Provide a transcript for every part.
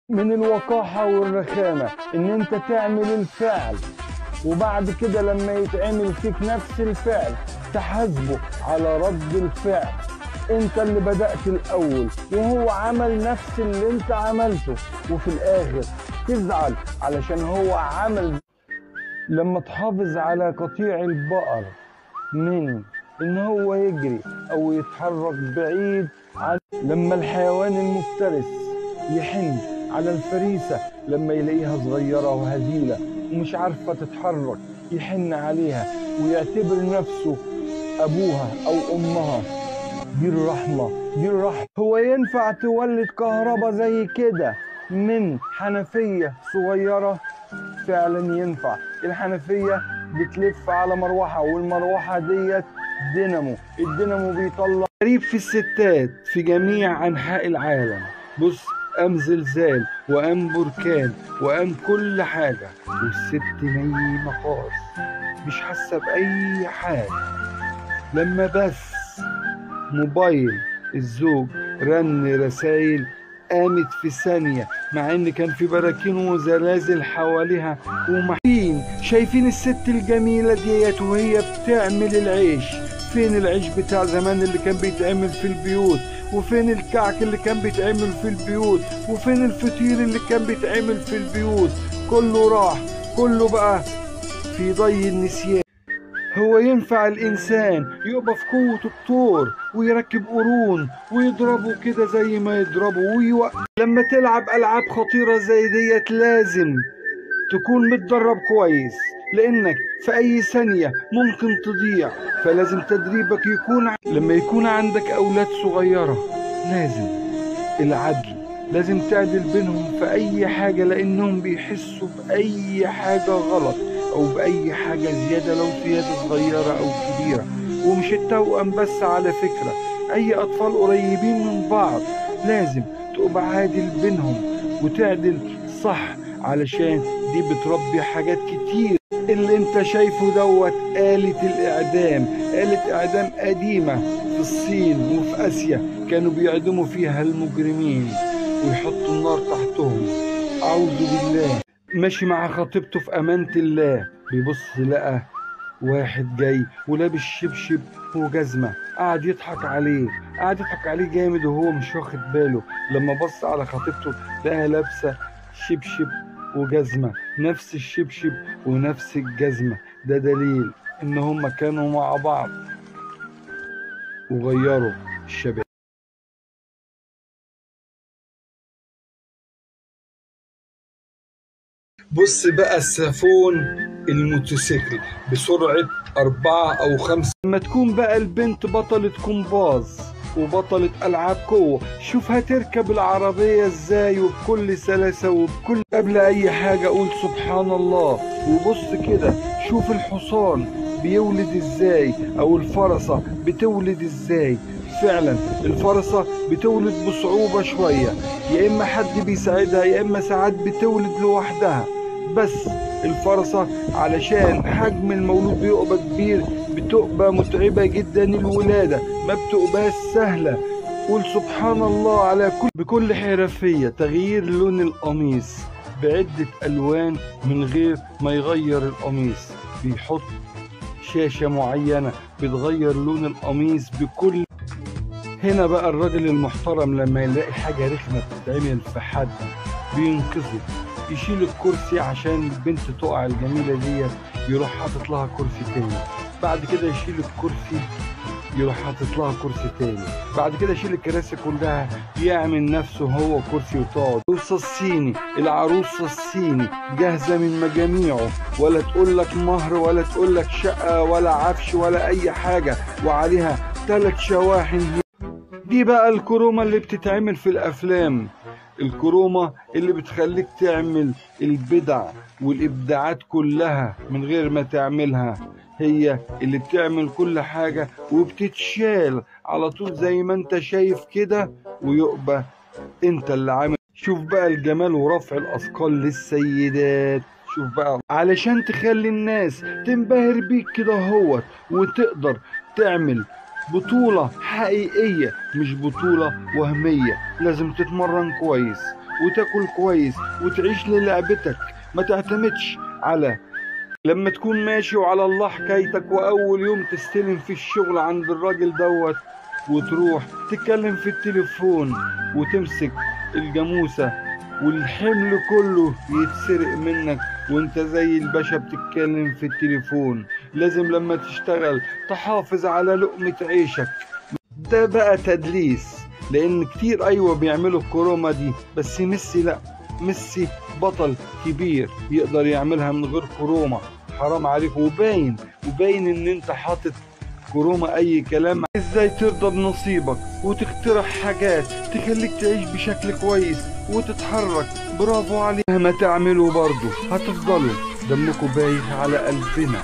من الوقاحة والرخامة ان انت تعمل الفعل وبعد كده لما يتعمل فيك نفس الفعل تحاسبه على رد الفعل انت اللي بدأت الاول وهو عمل نفس اللي انت عملته وفي الاخر تزعل علشان هو عمل لما تحافظ على قطيع البقر من ان هو يجري او يتحرك بعيد عن لما الحيوان المفترس يحن على الفريسة لما يلاقيها صغيرة وهزيلة ومش عارفة تتحرك يحن عليها ويعتبر نفسه أبوها أو أمها دي الرحمة دي الرحمة هو ينفع تولد كهرباء زي كده من حنفية صغيرة فعلا ينفع الحنفية بتلف على مروحة والمروحة ديت دينامو الدينامو بيطلع غريب في الستات في جميع أنحاء العالم بص قام زلزال وقام بركان وقام كل حاجة والست نايمة خالص مش حاسة بأي حاجة لما بس موبايل الزوج رن رسايل قامت في ثانية مع ان كان في براكين وزلازل حواليها ومحين شايفين الست الجميلة ديت وهي بتعمل العيش فين العيش بتاع زمان اللي كان بيتعمل في البيوت وفين الكعك اللي كان بيتعمل في البيوت وفين الفطير اللي كان بيتعمل في البيوت كله راح كله بقى في ضي النسيان هو ينفع الإنسان يبقى في قوة الطور ويركب قرون ويضربه كده زي ما يضربه ويوقف لما تلعب ألعاب خطيرة زي ديت لازم تكون متدرب كويس لأنك في أي ثانية ممكن تضيع فلازم تدريبك يكون ع- لما يكون عندك أولاد صغيرة لازم العدل لازم تعدل بينهم في أي حاجة لأنهم بيحسوا بأي حاجة غلط أو بأي حاجة زيادة لو زيادة صغيرة أو كبيرة ومش التوأم بس على فكرة أي أطفال قريبين من بعض لازم تبقى عادل بينهم وتعدل صح علشان دي بتربي حاجات كتير اللي انت شايفه دوت آلة الإعدام آلة إعدام قديمة في الصين وفي آسيا كانوا بيعدموا فيها المجرمين ويحطوا النار تحتهم أعوذ بالله ماشي مع خطيبته في أمانة الله بيبص لقى واحد جاي ولابس شبشب وجزمة قعد يضحك عليه قعد يضحك عليه جامد وهو مش واخد باله لما بص على خطيبته لقاها لابسة شبشب وجزمة نفس الشبشب ونفس الجزمة ده دليل ان هما كانوا مع بعض وغيروا الشباب بص بقى السافون الموتوسيكل بسرعة أربعة أو خمسة لما تكون بقى البنت بطلة كومباز وبطلة ألعاب قوة شوف هتركب العربية ازاي وبكل سلاسة وبكل قبل أي حاجة أقول سبحان الله وبص كده شوف الحصان بيولد ازاي أو الفرسة بتولد ازاي فعلا الفرسة بتولد بصعوبة شوية يا إما حد بيساعدها يا إما ساعات بتولد لوحدها بس الفرسة علشان حجم المولود بيبقى كبير بتبقى متعبة جدا الولادة ما بتبقاش سهلة قول سبحان الله على كل بكل حرفية تغيير لون القميص بعدة ألوان من غير ما يغير القميص بيحط شاشة معينة بتغير لون القميص بكل هنا بقى الراجل المحترم لما يلاقي حاجة رخمة بتتعمل في حد بينقذه يشيل الكرسي عشان البنت تقع الجميلة ديت يروح حاطط لها كرسي تاني بعد كده يشيل الكرسي يروح حاطط لها كرسي تاني بعد كده يشيل الكراسي كلها يعمل نفسه هو كرسي وتقعد العروسة الصيني العروسة الصيني جاهزة من مجاميعه ولا تقول لك مهر ولا تقول لك شقة ولا عفش ولا أي حاجة وعليها ثلاث شواحن دي بقى الكرومة اللي بتتعمل في الأفلام الكرومة اللي بتخليك تعمل البدع والإبداعات كلها من غير ما تعملها هي اللي بتعمل كل حاجة وبتتشال على طول زي ما انت شايف كده ويبقى انت اللي عامل شوف بقى الجمال ورفع الأثقال للسيدات شوف بقى علشان تخلي الناس تنبهر بيك كده هوت وتقدر تعمل بطولة حقيقية مش بطولة وهمية لازم تتمرن كويس وتاكل كويس وتعيش للعبتك ما تعتمدش على لما تكون ماشي وعلى الله حكايتك واول يوم تستلم في الشغل عند الراجل دوت وتروح تتكلم في التليفون وتمسك الجاموسة والحمل كله يتسرق منك وانت زي الباشا بتتكلم في التليفون لازم لما تشتغل تحافظ على لقمة عيشك ده بقى تدليس لان كتير ايوه بيعملوا الكرومة دي بس ميسي لا ميسي بطل كبير يقدر يعملها من غير كرومة حرام عليك وباين وباين ان انت حاطط كرومة اي كلام ازاي ترضى بنصيبك وتقترح حاجات تخليك تعيش بشكل كويس وتتحرك برافو عليك مهما تعملوا برضو هتفضلوا دمكم بايخ على قلبنا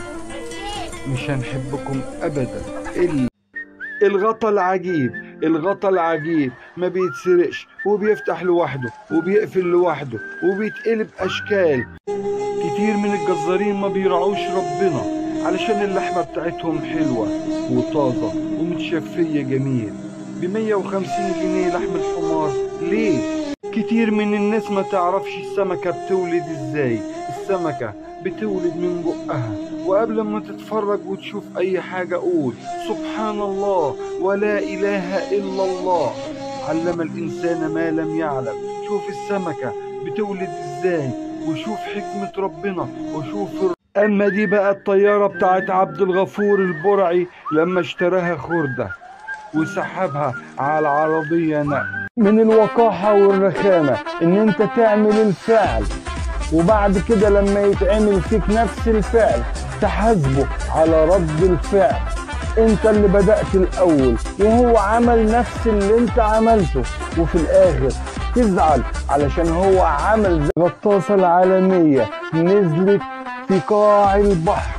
مش هنحبكم ابدا الا الغطا العجيب الغطا العجيب ما بيتسرقش وبيفتح لوحده وبيقفل لوحده وبيتقلب اشكال كتير من الجزارين ما بيراعوش ربنا علشان اللحمة بتاعتهم حلوة وطازة ومتشفية جميل ب 150 جنيه لحم الحمار ليه؟ كتير من الناس ما تعرفش السمكة بتولد ازاي السمكة بتولد من بقها وقبل ما تتفرج وتشوف اي حاجة قول سبحان الله ولا اله الا الله علم الانسان ما لم يعلم شوف السمكة بتولد ازاي وشوف حكمة ربنا وشوف اما دي بقى الطيارة بتاعت عبد الغفور البرعي لما اشتراها خردة وسحبها على العربية نقل من الوقاحة والرخامة ان انت تعمل الفعل وبعد كده لما يتعمل فيك نفس الفعل تحاسبه على رد الفعل انت اللي بدأت الاول وهو عمل نفس اللي انت عملته وفي الاخر تزعل علشان هو عمل زي الغطاسة العالمية نزلت في قاع البحر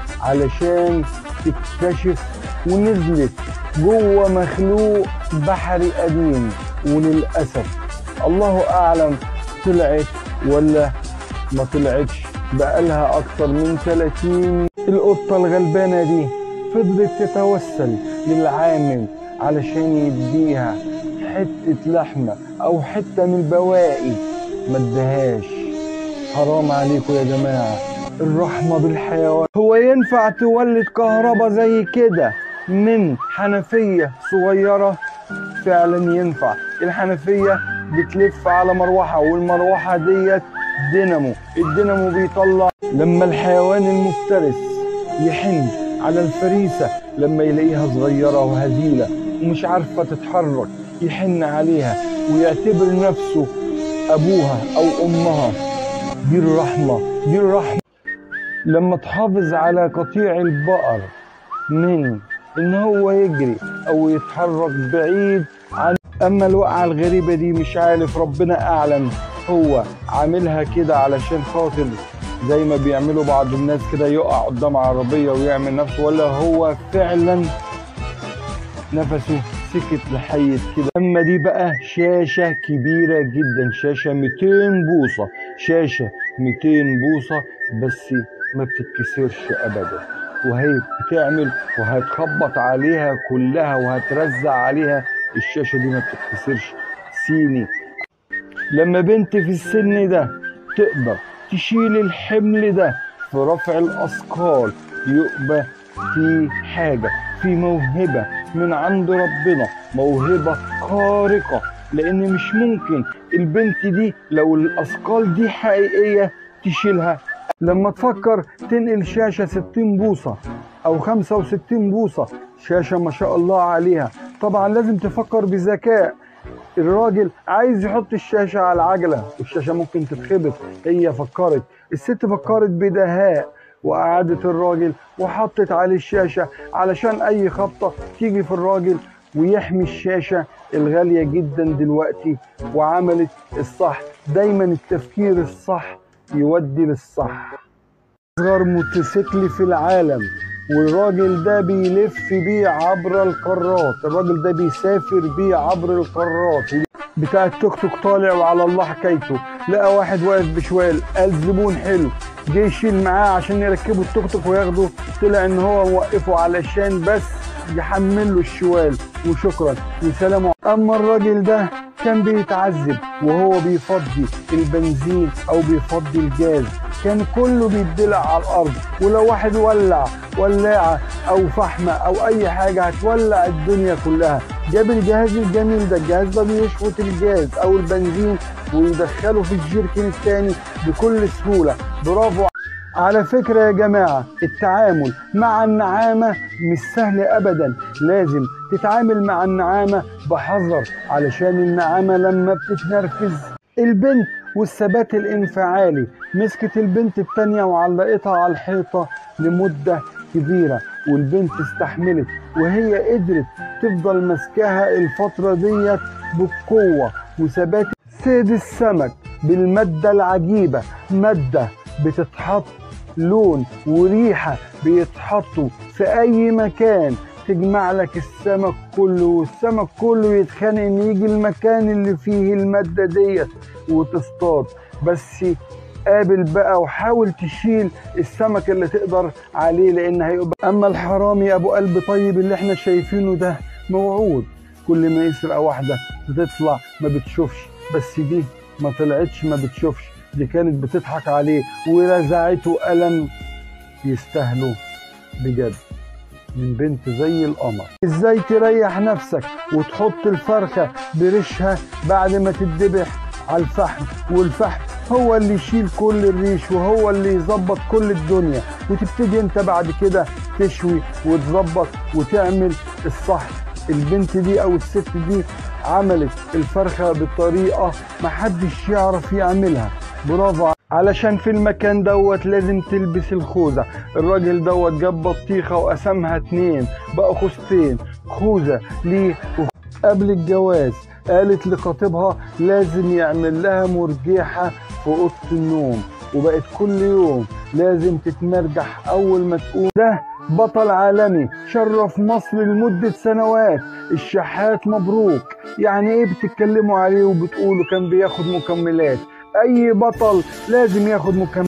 علشان تكتشف ونزلت جوه مخلوق بحري قديم وللأسف الله أعلم طلعت ولا ما طلعتش بقالها أكتر من 30 القطة الغلبانة دي فضلت تتوسل للعامل علشان يديها حتة لحمة أو حتة من البواقي ما ادهاش حرام عليكم يا جماعة الرحمة بالحيوان هو ينفع تولد كهرباء زي كده من حنفية صغيرة فعلا ينفع الحنفية بتلف على مروحة والمروحة ديت دينامو الدينامو بيطلع لما الحيوان المفترس يحن على الفريسة لما يلاقيها صغيرة وهزيلة ومش عارفة تتحرك يحن عليها ويعتبر نفسه أبوها أو أمها دي الرحمة دي الرحمة لما تحافظ على قطيع البقر من ان هو يجري او يتحرك بعيد عن اما الوقعة الغريبة دي مش عارف ربنا اعلم هو عاملها كده علشان خاطر زي ما بيعملوا بعض الناس كده يقع قدام عربية ويعمل نفسه ولا هو فعلا نفسه سكت لحية كده اما دي بقى شاشة كبيرة جدا شاشة 200 بوصة شاشة 200 بوصة بس ما بتتكسرش ابدا وهي بتعمل وهتخبط عليها كلها وهترزع عليها الشاشة دي ما بتتكسرش صيني لما بنت في السن ده تقدر تشيل الحمل ده في رفع الأثقال يبقى في حاجة في موهبة من عند ربنا موهبة خارقة لأن مش ممكن البنت دي لو الأثقال دي حقيقية تشيلها لما تفكر تنقل شاشة 60 بوصة أو 65 بوصة شاشة ما شاء الله عليها طبعا لازم تفكر بذكاء الراجل عايز يحط الشاشة على العجلة والشاشة ممكن تتخبط هي فكرت الست فكرت بدهاء وقعدت الراجل وحطت عليه الشاشة علشان أي خبطة تيجي في الراجل ويحمي الشاشة الغالية جدا دلوقتي وعملت الصح دايما التفكير الصح يودي للصح أصغر موتوسيكل في العالم والراجل ده بيلف بيه عبر القارات الراجل ده بيسافر بيه عبر القارات بتاع التوك توك طالع وعلى الله حكايته لقى واحد واقف بشوال قال زبون حلو جه يشيل معاه عشان يركبوا التوك توك وياخده طلع ان هو موقفه علشان بس يحمل له الشوال وشكرا وسلام اما الراجل ده كان بيتعذب وهو بيفضي البنزين او بيفضي الجاز كان كله بيتدلع على الارض ولو واحد ولع ولاعه او فحمه او اي حاجه هتولع الدنيا كلها جاب الجهاز الجميل ده الجهاز ده بيشفط الجاز او البنزين ويدخله في الجيركن التاني بكل سهوله برافو على فكرة يا جماعة التعامل مع النعامة مش سهل أبدا لازم تتعامل مع النعامة بحذر علشان النعامة لما بتتنرفز البنت والثبات الانفعالي مسكت البنت التانية وعلقتها على الحيطة لمدة كبيرة والبنت استحملت وهي قدرت تفضل ماسكاها الفترة ديت بقوة وثبات صيد السمك بالمادة العجيبة مادة بتتحط لون وريحة بيتحطوا في أي مكان تجمع لك السمك كله والسمك كله يتخانق ان يجي المكان اللي فيه المادة ديت وتصطاد بس قابل بقى وحاول تشيل السمك اللي تقدر عليه لان هيبقى اما الحرامي ابو قلب طيب اللي احنا شايفينه ده موعود كل ما يسرق واحدة بتطلع ما بتشوفش بس دي ما طلعتش ما بتشوفش دي كانت بتضحك عليه ورزعته قلم يستاهلوا بجد من بنت زي القمر ازاي تريح نفسك وتحط الفرخة بريشها بعد ما تتذبح على الفحم والفحم هو اللي يشيل كل الريش وهو اللي يظبط كل الدنيا وتبتدي انت بعد كده تشوي وتظبط وتعمل الصح البنت دي او الست دي عملت الفرخة بطريقة محدش يعرف يعملها برافو علشان في المكان دوت لازم تلبس الخوذة الراجل دوت جاب بطيخة وقسمها اتنين بقى خوذتين خوذة ليه قبل الجواز قالت لخطيبها لازم يعمل لها مرجحة في أوضة النوم وبقت كل يوم لازم تتمرجح أول ما تقوم ده بطل عالمي شرف مصر لمدة سنوات الشحات مبروك يعني ايه بتتكلموا عليه وبتقولوا كان بياخد مكملات اي بطل لازم ياخد مكملات